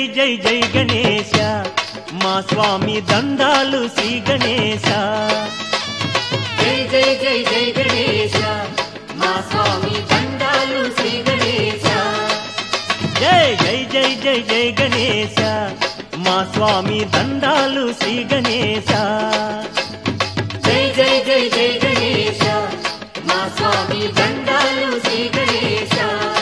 జై జై గణేశ మా స్వామి దండాలు శ్రీ గణేశ జై జై జై జై గణేశ మా స్వామి దండాలు శ్రీ గణేశ జై జై జై జై జై గణేశ మా స్వామి దండాలు శ్రీ గణేశ జై జై జై జై గణేశ మా స్వామి దండాలు శ్రీ గణేశ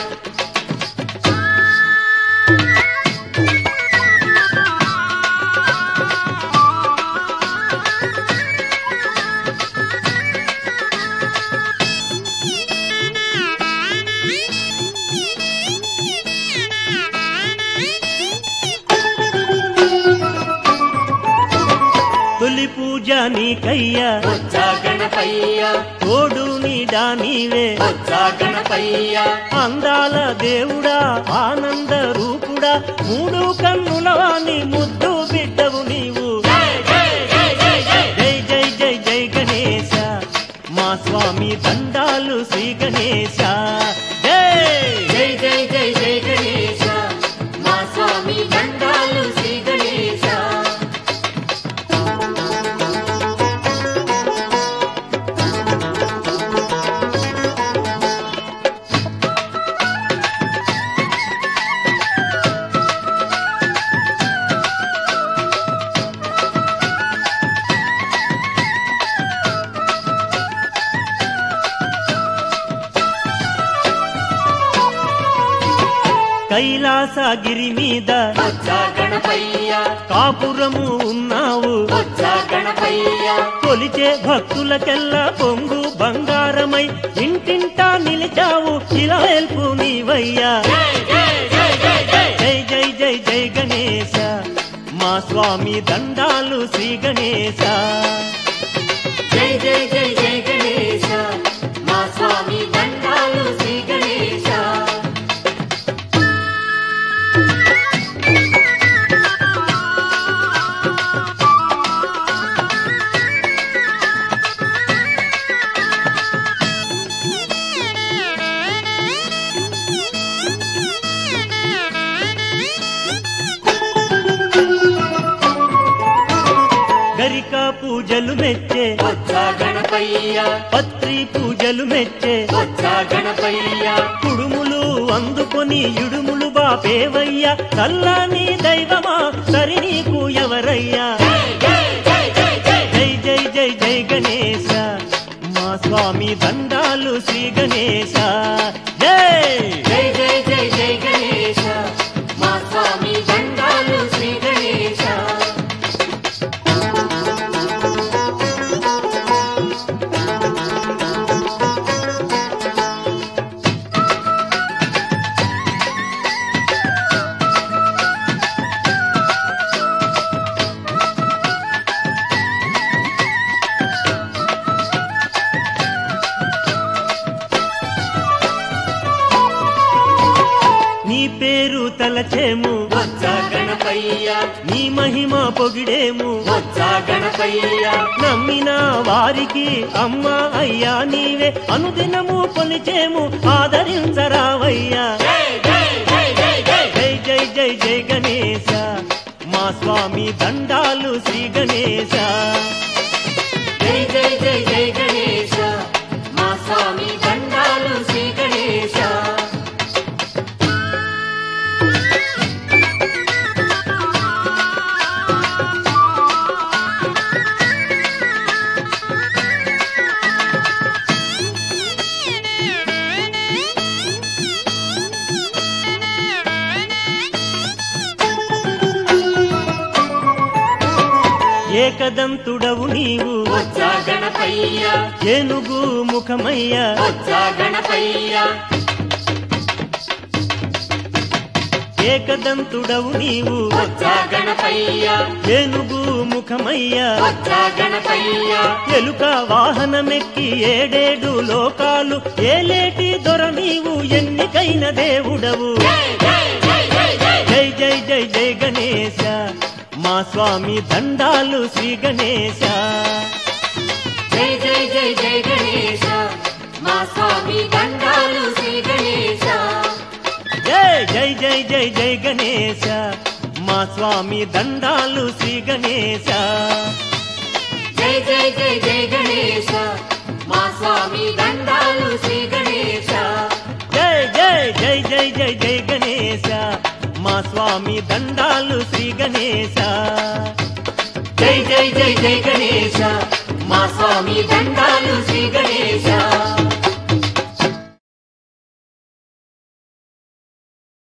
తొలి పూజ నీకయ్యా వచ్చా గణపయ్య తోడు నీడా నీవే వచ్చా గణపయ్య అందాల దేవుడా ఆనంద రూపుడా మూడు కన్నులవాని ముద్దు బిడ్డవు నీవు జై జై జై జై జై జై జై జై జై గణేశ మా స్వామి దండాలు శ్రీ గణేశ జై జై జై జై జై గణేశ మా స్వామి దండాలు శ్రీ గణేశ కైలాసగిరి మీద వచ్చా గణపయ్య కాపురము ఉన్నావు వచ్చా గణపయ్య కొలిచే భక్తులకెల్లా పొంగు బంగారమై ఇంటింటా నిలిచావు ఇలా వెల్పు నీవయ్యా జై జై జై జై జై జై జై జై జై గణేశ మా స్వామి దండాలు శ్రీ గణేశ జై జై జై జై గణేశ మా స్వామి దండాలు శ్రీ గణేశ గరిక పూజలు మెచ్చే వచ్చా గణపయ్య పత్రి పూజలు మెచ్చే వచ్చా గణపయ్య కుడుములు అందుకొని ఇడుములు బాపేవయ్యా చల్లని దైవమా సరి నీకు ఎవరయ్యా జై జై జై జై జై జై జై జై జై గణేశ మా స్వామి దండాలు శ్రీ గణేశ జై జై జై జై జై గణేశ మా స్వామి దండాలు శ్రీ గణేశ నీ పేరు తలచేము వచ్చా గణపయ్య నీ మహిమ పొగిడేము వచ్చా గణపయ్య నమ్మిన వారికి అమ్మ అయ్యా నీవే అనుదినము కొలిచేము ఆదరించరావయ్యా జై జై జై జై జై జై జై జై జై గణేశ మా స్వామి దండాలు శ్రీ గణేశ జై జై జై జై గణేశ మా స్వామి దండాలు శ్రీ గణేశ ఏకదంతుడవు నీవు వచ్చా గణపయ్య ఏనుగు ముఖమయ్యా వచ్చా గణపయ్య ఏకదంతుడవు నీవు వచ్చా గణపయ్య ఏనుగు ముఖమయ్యా వచ్చా గణపయ్య ఎలుక వాహనమెక్కి ఏడేడు లోకాలు ఏలేటి దొర నీవు ఎన్నికైన దేవుడవు జై జై జై జై జై జై జై జై జై గణేశ మా స్వామి దండాలు శ్రీ గణేశ జై జై జై జై గణేశ మా స్వామి దండాలు శ్రీ గణేశ జై జై జై జై జై గణేశ మా స్వామి దండాలు శ్రీ గణేశ జై జై జై జై గణేశ మా స్వామి దండాలు శ్రీ గణేశ జై జై జై జై జై జై గణేశ మా స్వామి దండాలు శ్రీ గణేశ జై జై జై జై గణేశ మా స్వామి దండాలు శ్రీ గణేశ